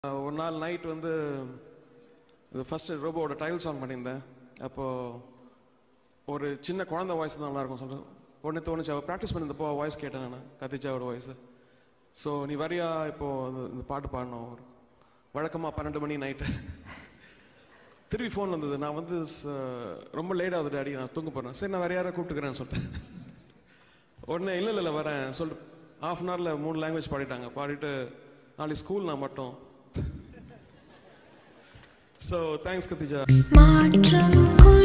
ஒரு நாள் நைட் வந்து இது ஃபர்ஸ்ட் ரோபோவோட டைல் சாங் பண்ணியிருந்தேன் அப்போ ஒரு சின்ன குழந்தை வாய்ஸ் தான் நல்லா இருக்கும் சொல்றேன் உடனே தோணுச்சு அவள் ப்ராக்டிஸ் பண்ணியிருந்தப்போ வாய்ஸ் கேட்டேன் நான் கத்திஜாவோட வாய்ஸ் ஸோ நீ வரியா இப்போ இந்த- இந்த பாட்டு பாடணும் ஒரு வழக்கமாக பன்னெண்டு மணி நைட்டு திருப்பி ஃபோன் வந்தது நான் வந்து ச- ரொம்ப லேட் ஆகுது டாடி நான் தூங்க போறேன் சரி நான் வேற யாரை கூப்பிட்டுக்கிறேன்னு சொல்லிட்டேன் உடனே இல்லை இல்லை வரேன் சொல்லிட்டு ஹாஃப் அன் ஹவரில் மூணு லாங்குவேஜ் பாடிட்டாங்க பாடிட்டு நாளைக்கு ஸ்கூல் நான் மட்டும் ஸோ தேங்க்ஸ் கத்திஜா மாற்றம் கொண்டு